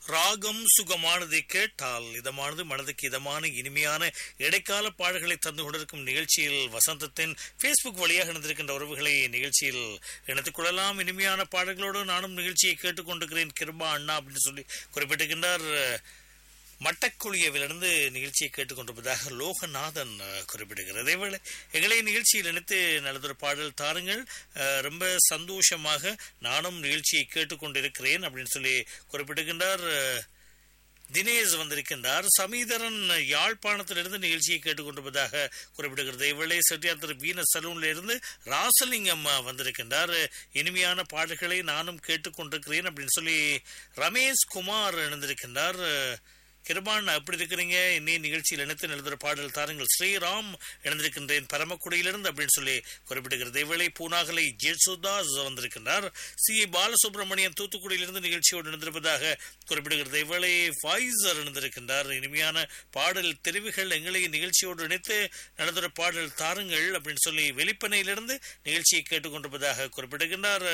ராகம் சுகமானதை கேட்டால் இதமானது மனதுக்கு இதமான இனிமையான இடைக்கால பாடல்களை தந்து கொண்டிருக்கும் நிகழ்ச்சியில் வசந்தத்தின் ஃபேஸ்புக் வழியாக இணைந்திருக்கின்ற உறவுகளை நிகழ்ச்சியில் இணைத்துக் கொள்ளலாம் இனிமையான பாடல்களோடு நானும் நிகழ்ச்சியை கேட்டுக்கொண்டிருக்கிறேன் கிருபா அண்ணா அப்படின்னு சொல்லி குறிப்பிட்டிருக்கின்றார் மட்டக்குழியவிலிருந்து நிகழ்ச்சியை கேட்டுக்கொண்டிருப்பதாக லோகநாதன் அஹ், குறிப்பிடுகிறார் அதேவேளை எங்களை நிகழ்ச்சியில் இணைத்து நல்லதொரு பாடல் தாருங்கள் அஹ், ரொம்ப சந்தோஷமாக நானும் நிகழ்ச்சியை கேட்டுக்கொண்டிருக்கிறேன் அப்படின்னு சொல்லி குறிப்பிடுகின்றார் அஹ், தினேஷ் வந்திருக்கின்றார் சமீதரன் யாழ்ப்பாணத்திலிருந்து நிகழ்ச்சியை கேட்டுக்கொண்டிருப்பதாக குறிப்பிடுகிறது இவளை செட்டியார் திரு வீன சலூன்ல இருந்து ராசலிங்கம் வந்திருக்கின்றார் இனிமையான பாடல்களை நானும் கேட்டுக்கொண்டிருக்கிறேன் அப்படின்னு சொல்லி ரமேஷ் குமார் இணைந்திருக்கின்றார் கிருபான் எப்படி இருக்கிறீங்க இன்னைய நிகழ்ச்சியில் இணைத்து எழுதுகிற பாடல் தாருங்கள் ஸ்ரீராம் இணைந்திருக்கின்றேன் பரமக்குடியிலிருந்து அப்படின்னு சொல்லி குறிப்பிடுகிறது இவளை பூனாகலை ஜெசுதாஸ் வந்திருக்கின்றார் சி பாலசுப்ரமணியன் தூத்துக்குடியிலிருந்து நிகழ்ச்சியோடு இணைந்திருப்பதாக குறிப்பிடுகிறது இவளை ஃபைசர் இணைந்திருக்கின்றார் இனிமையான பாடல் தெரிவுகள் எங்களை நிகழ்ச்சியோடு இணைத்து நடந்துற பாடல் தாருங்கள் அப்படின்னு சொல்லி வெளிப்பனையிலிருந்து நிகழ்ச்சியை கேட்டுக்கொண்டிருப்பதாக குறிப்பிடுகின்றார்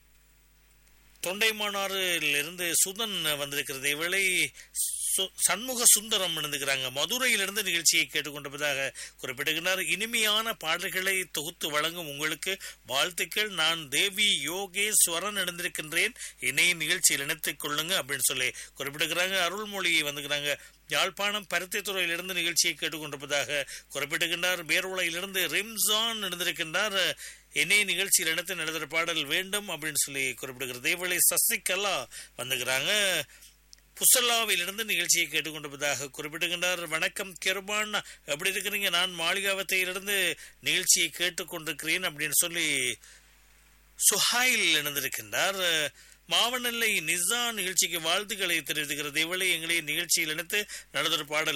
தொண்டைமானாறிலிருந்து சுதன் வந்திருக்கிறது இவளை சு- சண்முக சுந்தரம் இணைந்துக்கிறாங்க மதுரையிலிருந்து நிகழ்ச்சியை கேட்டுக்கொண்டிருப்பதாக குறிப்பிடுகிறார் இனிமையான பாடல்களை தொகுத்து வழங்கும் உங்களுக்கு வாழ்த்துக்கள் நான் தேவி யோகேஸ்வரன் இணைந்திருக்கின்றேன் இணைய நிகழ்ச்சியில் இணைத்துக் கொள்ளுங்க அப்படின்னு சொல்லி குறிப்பிடுகிறாங்க அருள்மொழி வந்துக்கிறாங்க யாழ்ப்பாணம் பருத்தித்துறையிலிருந்து நிகழ்ச்சியை கேட்டுக்கொண்டிருப்பதாக குறிப்பிடுகின்றார் பேர்வளையிலிருந்து ரிம்சான் இணைந்திருக்கின்றார் என்னை நிகழ்ச்சியில் இணைத்து நடத்துகிற பாடல் வேண்டும் அப்படின்னு சொல்லி குறிப்பிடுகிறது இதேவேளை சசிகலா வந்துக்கிறாங்க புசல்லாவிலிருந்து நிகழ்ச்சியை கேட்டுக்கொண்டிருப்பதாக குறிப்பிடுகின்றார் வணக்கம் கிருபான் எப்படி இருக்கிறீங்க நான் மாளிகாவத்தையிலிருந்து நிகழ்ச்சியை கேட்டுக்கொண்டிருக்கிறேன் அப்படின்னு சொல்லி சுஹாயில் இணைந்திருக்கின்றார் மாவனல்லை நிசா நிகழ்ச்சிக்கு வாழ்த்துக்களை தெரிவிக்கிறது இவளை எங்களை நிகழ்ச்சியில் இணைத்து நடந்தொரு பாடல்